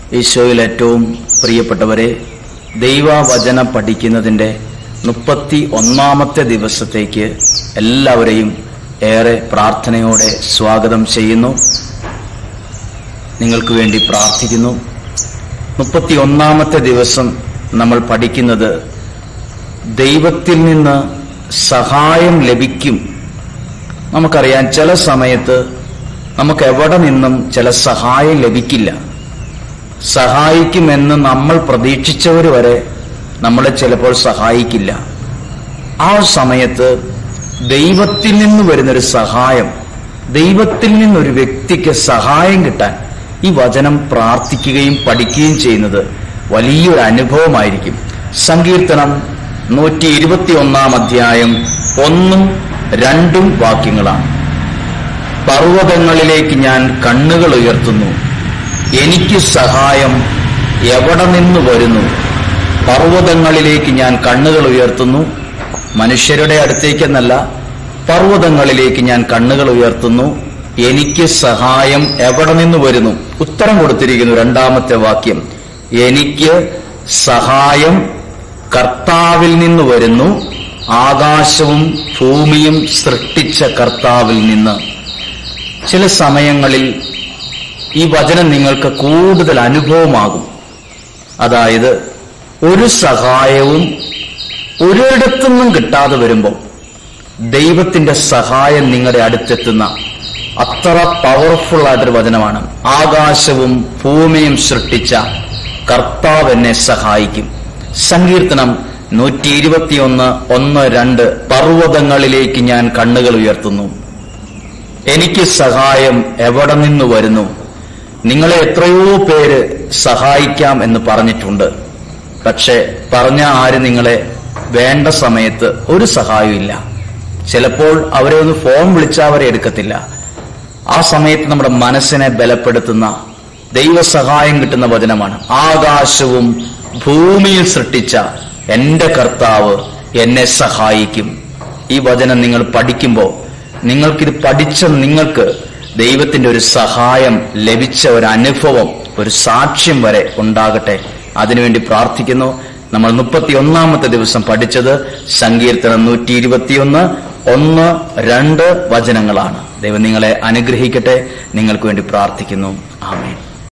ഈശോയിൽ ഏറ്റവും പ്രിയപ്പെട്ടവരെ ദൈവവചനം പഠിക്കുന്നതിൻ്റെ മുപ്പത്തി ഒന്നാമത്തെ ദിവസത്തേക്ക് എല്ലാവരെയും ഏറെ പ്രാർത്ഥനയോടെ സ്വാഗതം ചെയ്യുന്നു നിങ്ങൾക്ക് വേണ്ടി പ്രാർത്ഥിക്കുന്നു മുപ്പത്തി ഒന്നാമത്തെ ദിവസം നമ്മൾ പഠിക്കുന്നത് ദൈവത്തിൽ നിന്ന് സഹായം ലഭിക്കും നമുക്കറിയാം ചില സമയത്ത് നമുക്ക് എവിടെ നിന്നും ചില സഹായം ലഭിക്കില്ല സഹായിക്കുമെന്ന് നമ്മൾ പ്രതീക്ഷിച്ചവർ വരെ നമ്മളെ ചിലപ്പോൾ സഹായിക്കില്ല ആ സമയത്ത് ദൈവത്തിൽ നിന്ന് വരുന്നൊരു സഹായം ദൈവത്തിൽ നിന്നൊരു വ്യക്തിക്ക് സഹായം കിട്ടാൻ ഈ വചനം പ്രാർത്ഥിക്കുകയും പഠിക്കുകയും ചെയ്യുന്നത് വലിയൊരു അനുഭവമായിരിക്കും സങ്കീർത്തനം നൂറ്റി ഇരുപത്തി ഒന്നാം അധ്യായം ഒന്നും രണ്ടും വാക്യങ്ങളാണ് പർവ്വതങ്ങളിലേക്ക് ഞാൻ കണ്ണുകൾ ഉയർത്തുന്നു എനിക്ക് സഹായം എവിടെ നിന്ന് വരുന്നു പർവ്വതങ്ങളിലേക്ക് ഞാൻ കണ്ണുകൾ ഉയർത്തുന്നു മനുഷ്യരുടെ അടുത്തേക്കെന്നല്ല പർവ്വതങ്ങളിലേക്ക് ഞാൻ കണ്ണുകൾ ഉയർത്തുന്നു എനിക്ക് സഹായം എവിടെ നിന്ന് വരുന്നു ഉത്തരം കൊടുത്തിരിക്കുന്നു രണ്ടാമത്തെ വാക്യം എനിക്ക് സഹായം കർത്താവിൽ നിന്ന് വരുന്നു ആകാശവും ഭൂമിയും സൃഷ്ടിച്ച കർത്താവിൽ നിന്ന് ചില സമയങ്ങളിൽ ഈ വചനം നിങ്ങൾക്ക് കൂടുതൽ അനുഭവമാകും അതായത് ഒരു സഹായവും ഒരിടത്തുനിന്നും കിട്ടാതെ വരുമ്പോൾ ദൈവത്തിന്റെ സഹായം നിങ്ങളുടെ അടുത്തെത്തുന്ന അത്ര പവർഫുൾ ആയിട്ടൊരു വചനമാണ് ആകാശവും ഭൂമിയും സൃഷ്ടിച്ച കർത്താവ് എന്നെ സഹായിക്കും സങ്കീർത്തനം നൂറ്റി ഇരുപത്തിയൊന്ന് ഒന്ന് രണ്ട് പർവ്വതങ്ങളിലേക്ക് ഞാൻ കണ്ണുകൾ ഉയർത്തുന്നു എനിക്ക് സഹായം എവിടെ നിന്ന് വരുന്നു നിങ്ങളെ എത്രയോ പേര് സഹായിക്കാം എന്ന് പറഞ്ഞിട്ടുണ്ട് പക്ഷെ പറഞ്ഞ ആര് നിങ്ങളെ വേണ്ട സമയത്ത് ഒരു സഹായവും ഇല്ല ചിലപ്പോൾ അവരെ ഒന്ന് ഫോൺ വിളിച്ചാൽ അവരെ എടുക്കത്തില്ല ആ സമയത്ത് നമ്മുടെ മനസ്സിനെ ബലപ്പെടുത്തുന്ന ദൈവസഹായം കിട്ടുന്ന വചനമാണ് ആകാശവും ഭൂമിയിൽ സൃഷ്ടിച്ച എന്റെ കർത്താവ് എന്നെ സഹായിക്കും ഈ വചനം നിങ്ങൾ പഠിക്കുമ്പോൾ നിങ്ങൾക്കിത് പഠിച്ച നിങ്ങൾക്ക് ദൈവത്തിന്റെ ഒരു സഹായം ലഭിച്ച ഒരു അനുഭവം ഒരു സാക്ഷ്യം വരെ ഉണ്ടാകട്ടെ അതിനുവേണ്ടി പ്രാർത്ഥിക്കുന്നു നമ്മൾ മുപ്പത്തി ഒന്നാമത്തെ ദിവസം പഠിച്ചത് സങ്കീർത്തനം നൂറ്റി ഇരുപത്തിയൊന്ന് ഒന്ന് രണ്ട് വചനങ്ങളാണ് ദൈവം നിങ്ങളെ അനുഗ്രഹിക്കട്ടെ നിങ്ങൾക്ക് വേണ്ടി പ്രാർത്ഥിക്കുന്നു ആമേൻ